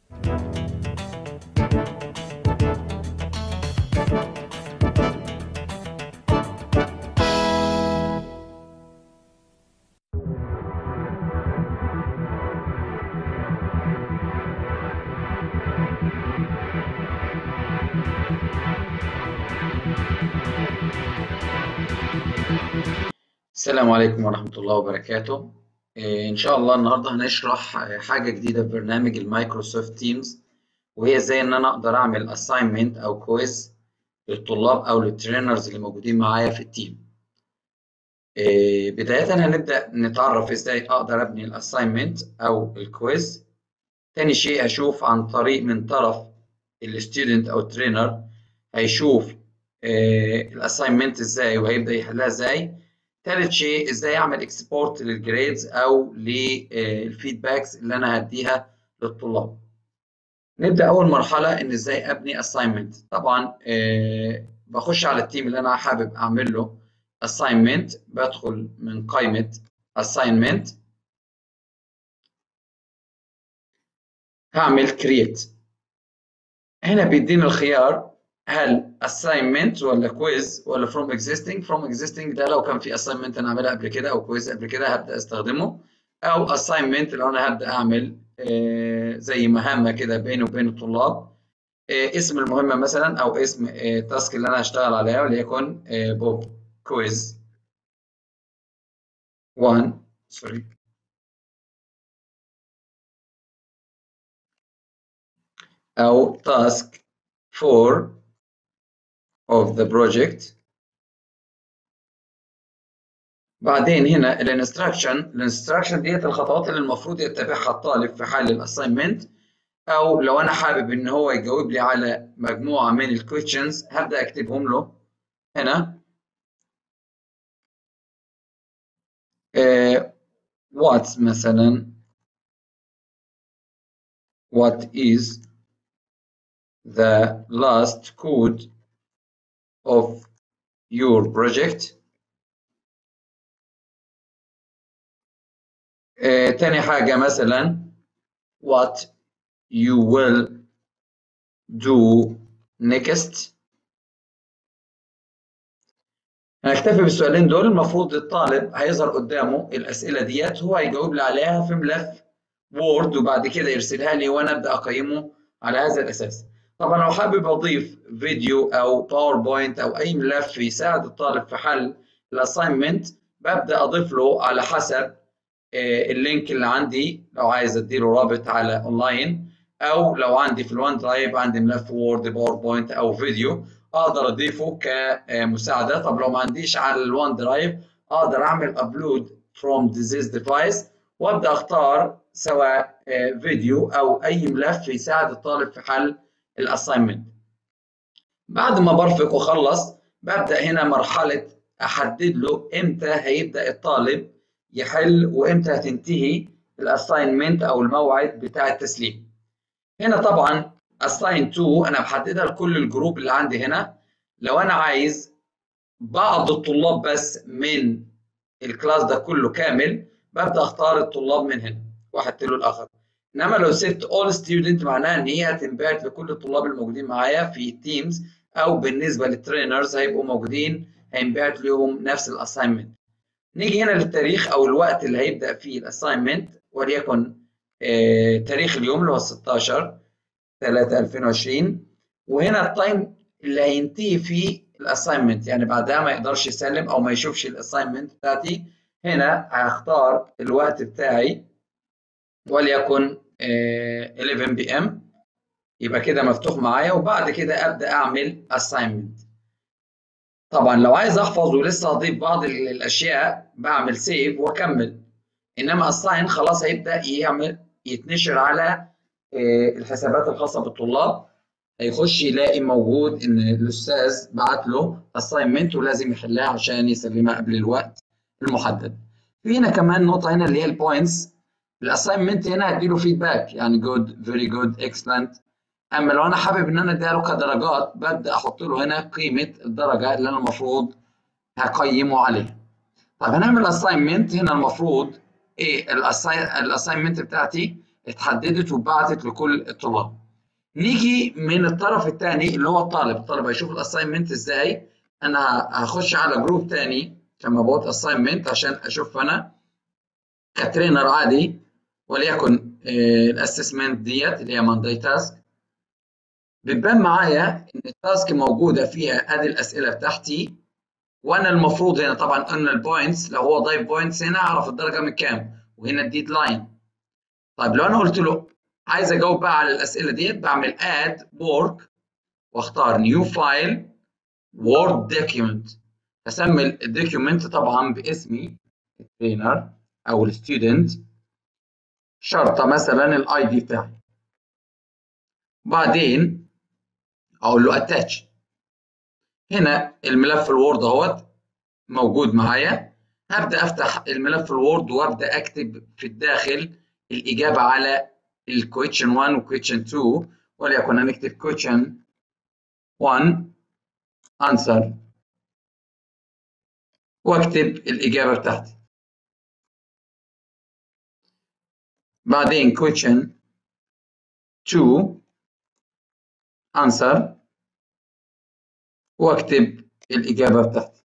السلام عليكم ورحمة الله وبركاته إيه، إن شاء الله النهاردة هنشرح حاجة جديدة في برنامج المايكروسوفت تيمز وهي إزاي إن أنا أقدر أعمل أساينمنت أو كويز للطلاب أو للترينرز اللي موجودين معايا في التيم إيه، بداية هنبدأ نتعرف إزاي أقدر أبني الأساينمنت أو الكويز تاني شيء هشوف عن طريق من طرف الستودنت أو الترينر هيشوف الأساينمنت إزاي وهيبدأ يحلها إزاي ثالث شيء ازاي اعمل اكسبورت للجريدز او للفيدباكس اللي انا هديها للطلاب نبدا اول مرحله ان ازاي ابني اساينمنت طبعا بخش على التيم اللي انا حابب اعمل له اساينمنت بدخل من قائمه اساينمنت هعمل كرييت هنا بيديني الخيار هل assignment ولا quiz ولا from existing from existing ده لو كان في assignment انا عاملها قبل كده او quiz قبل كده هبدا استخدمه او assignment لو انا هبدا اعمل زي مهمه كده بيني وبين الطلاب اسم المهمه مثلا او اسم التاسك اللي انا هشتغل عليها وليكن بوب كويز 1 سوري او تاسك 4 of the project بعدين هنا الانستراكشن الانستراكشن ديت الخطوات اللي المفروض يتبعها الطالب في حل الاساينمنت او لو انا حابب ان هو يجاوب لي على مجموعه من الكويشنز هبدا اكتبهم له هنا uh, what مثلا what is the last code of your project uh, تاني حاجة مثلا what you will do next هنكتفي بالسؤالين دول المفروض الطالب هيظهر قدامه الأسئلة ديت هو هيجاوب لي عليها في ملف وورد وبعد كده يرسلها لي وأنا أبدأ أقيمه على هذا الأساس طبعا لو حابب اضيف فيديو او باوربوينت او اي ملف يساعد الطالب في حل الاساينمنت ببدا اضيف له على حسب اللينك اللي عندي لو عايز اديله رابط على اونلاين او لو عندي في الوان درايف عندي ملف وورد باوربوينت او فيديو اقدر اضيفه كمساعده طب لو ما عنديش على الوان درايف اقدر اعمل ابلود فروم ديزيز ديفايس وابدا اختار سواء فيديو او اي ملف يساعد الطالب في حل الاساينمنت بعد ما برفق واخلص ببدا هنا مرحله احدد له امتى هيبدا الطالب يحل وامتى هتنتهي الاساينمنت او الموعد بتاع التسليم هنا طبعا assign to انا بحددها لكل الجروب اللي عندي هنا لو انا عايز بعض الطلاب بس من الكلاس ده كله كامل ببدا اختار الطلاب من هنا واحد له الاخر انما لو سبت all student معناها ان هي هتنبعت لكل الطلاب الموجودين معايا في التيمز او بالنسبه للترينرز هيبقوا موجودين هينبعت لهم نفس الاساينمنت نيجي هنا للتاريخ او الوقت اللي هيبدا فيه الاساينمنت وليكن آه تاريخ اليوم اللي هو 16 3 2020 وهنا التايم اللي هينتهي فيه الاساينمنت يعني بعدها ما يقدرش يسلم او ما يشوفش الاساينمنت بتاعتي هنا هختار الوقت بتاعي وليكن 11 بي ام يبقى كده مفتوح معايا وبعد كده ابدا اعمل assignment طبعا لو عايز احفظ ولسه هضيف بعض الاشياء بعمل سيف واكمل انما assign خلاص هيبدا يعمل يتنشر على الحسابات الخاصه بالطلاب هيخش يلاقي موجود ان الاستاذ بعت له assignment ولازم يحلها عشان يسلمها قبل الوقت المحدد في هنا كمان نقطه هنا اللي هي البوينتس الاساينمنت هنا هديله فيدباك يعني جود فيري جود اكسلنت اما لو انا حابب ان انا اديها له كدرجات ببدا احط له هنا قيمه الدرجه اللي انا المفروض هقيمه عليها طيب هنعمل اساينمنت هنا المفروض ايه الاساينمنت بتاعتي اتحددت واتبعتت لكل الطلاب نيجي من الطرف الثاني اللي هو الطالب الطالب هيشوف الاساينمنت ازاي انا هخش على جروب ثاني كما بقول اساينمنت عشان اشوف انا كترينر عادي وليكن الاسسمنت ديت اللي هي مانداي تاسك بتبان معايا ان التاسك موجوده فيها ادي الاسئله بتاعتي وانا المفروض هنا طبعا قلنا البوينتس لو هو ضايف بوينتس هنا اعرف الدرجه من كام وهنا الديدلاين طيب لو انا قلت له عايز اجاوب بقى على الاسئله ديت بعمل اد وورك واختار نيو فايل وورد دوكيومنت هسمي الدوكيومنت طبعا باسمي الترينر او الستودنت شرطه مثلا الاي دي بتاعي بعدين اقول له اتاتش هنا الملف الوورد اهوت موجود معايا هبدا افتح الملف الوورد وابدا اكتب في الداخل الاجابه على الكويشن 1 وكويشن 2 وليكن هنكتب كويشن 1 answer واكتب الاجابه بتاعتي بعدين question 2 answer واكتب الاجابه بتاعتي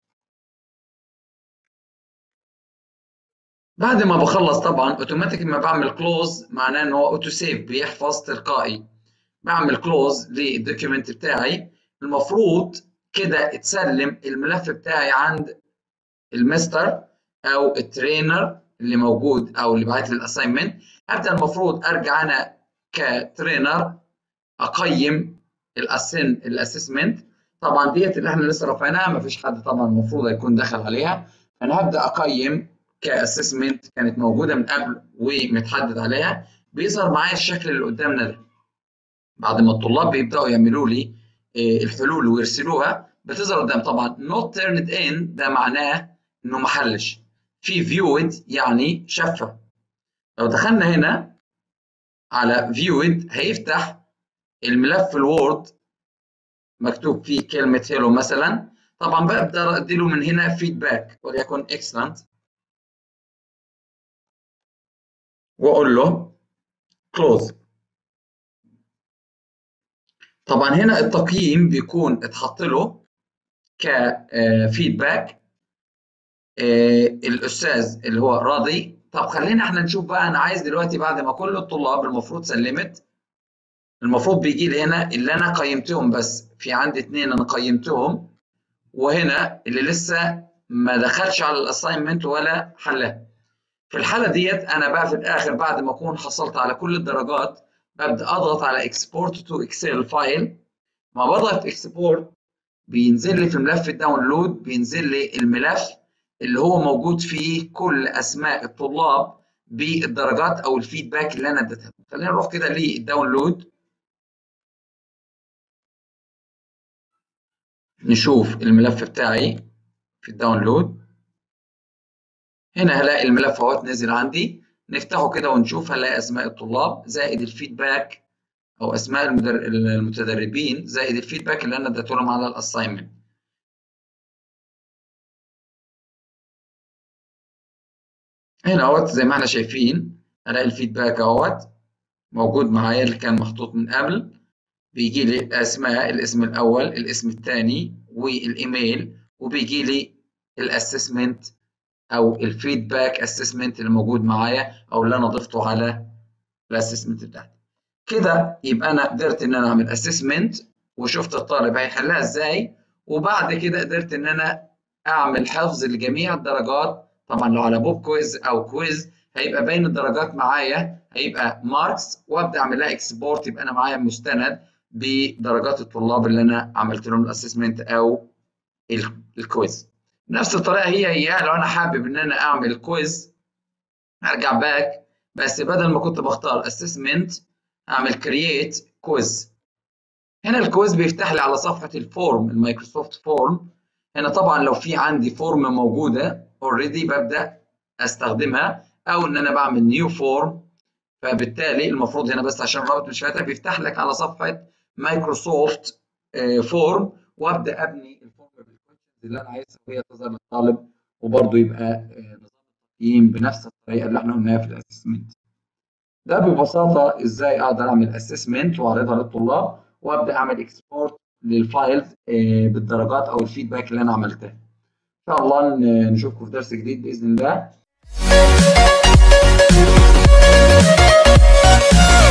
بعد ما بخلص طبعا اوتوماتيك ما بعمل كلوز معناه ان هو اوتو سيف بيحفظ تلقائي بعمل كلوز للدوكيومنت بتاعي المفروض كده اتسلم الملف بتاعي عند المستر او الترينر اللي موجود او اللي بعت لي الاساينمنت ابدا المفروض ارجع انا كترينر اقيم الاسن الاسسمنت طبعا ديت اللي احنا لسه رافعينها ما فيش حد طبعا المفروض يكون دخل عليها فانا هبدا اقيم كاسسمنت كانت موجوده من قبل ومتحدد عليها بيظهر معايا الشكل اللي قدامنا ده بعد ما الطلاب بيبداوا يعملوا لي الحلول ويرسلوها بتظهر قدام طبعا not turned in ده معناه انه ما حلش في viewed يعني شافها لو دخلنا هنا على viewed هيفتح الملف الوورد مكتوب فيه كلمة هيلو مثلا طبعا بقدر اديله من هنا فيدباك وليكن excellent واقول له close طبعا هنا التقييم بيكون اتحط له كفيدباك الاستاذ اللي هو راضي طب خلينا احنا نشوف بقى انا عايز دلوقتي بعد ما كل الطلاب المفروض سلمت المفروض بيجي لي هنا اللي انا قيمتهم بس في عندي اثنين انا قيمتهم وهنا اللي لسه ما دخلش على الاساينمنت ولا حلها في الحاله ديت انا بقى في الاخر بعد ما اكون حصلت على كل الدرجات ببدا اضغط على اكسبورت تو اكسل فايل ما بضغط اكسبورت بينزل لي في ملف الداونلود بينزل لي الملف اللي هو موجود فيه كل اسماء الطلاب بالدرجات او الفيدباك اللي انا اديتها خلينا نروح كده للداونلود نشوف الملف بتاعي في الداونلود هنا هلاقي الملف اهوت نزل عندي نفتحه كده ونشوف هنلاقي اسماء الطلاب زائد الفيدباك او اسماء المتدربين زائد الفيدباك اللي انا اديته لهم على الاساينمنت هنا اهوت زي ما احنا شايفين الاقي الفيدباك اهوت موجود معايا اللي كان محطوط من قبل بيجي لي اسماء الاسم الاول الاسم الثاني والايميل وبيجي لي الاسسمنت او الفيدباك اسسمنت اللي موجود معايا او اللي انا ضفته على الاسسمنت بتاعتي كده يبقى انا قدرت ان انا اعمل اسسمنت وشفت الطالب هيحلها ازاي وبعد كده قدرت ان انا اعمل حفظ لجميع الدرجات طبعا لو على بوب كويز او كويز هيبقى باين الدرجات معايا هيبقى ماركس وابدا اعمل لها اكسبورت يبقى انا معايا مستند بدرجات الطلاب اللي انا عملت لهم الاسسمنت او الكويز نفس الطريقه هي هي لو انا حابب ان انا اعمل كويز هرجع باك بس بدل ما كنت بختار اسسمنت اعمل كرييت كويز هنا الكويز بيفتح لي على صفحه الفورم المايكروسوفت فورم هنا طبعا لو في عندي فورم موجوده اوريدي ببدا استخدمها او ان انا بعمل نيو فورم فبالتالي المفروض هنا بس عشان الرابط مش فاتح بيفتح لك على صفحه مايكروسوفت فورم وابدا ابني الفورم بالكويشنز اللي انا عايزها وهي تظهر للطالب وبرضه يبقى نظام التقييم بنفس الطريقه اللي احنا قلناها في الاسسمنت ده ببساطة ازاي اقدر اعمل اسسمنت واعرضها للطلاب وابدا اعمل اكسبورت للفايلز آه، بالدرجات او الفيدباك اللي انا عملتها. ان شاء الله ن- نشوفكم في درس جديد باذن الله.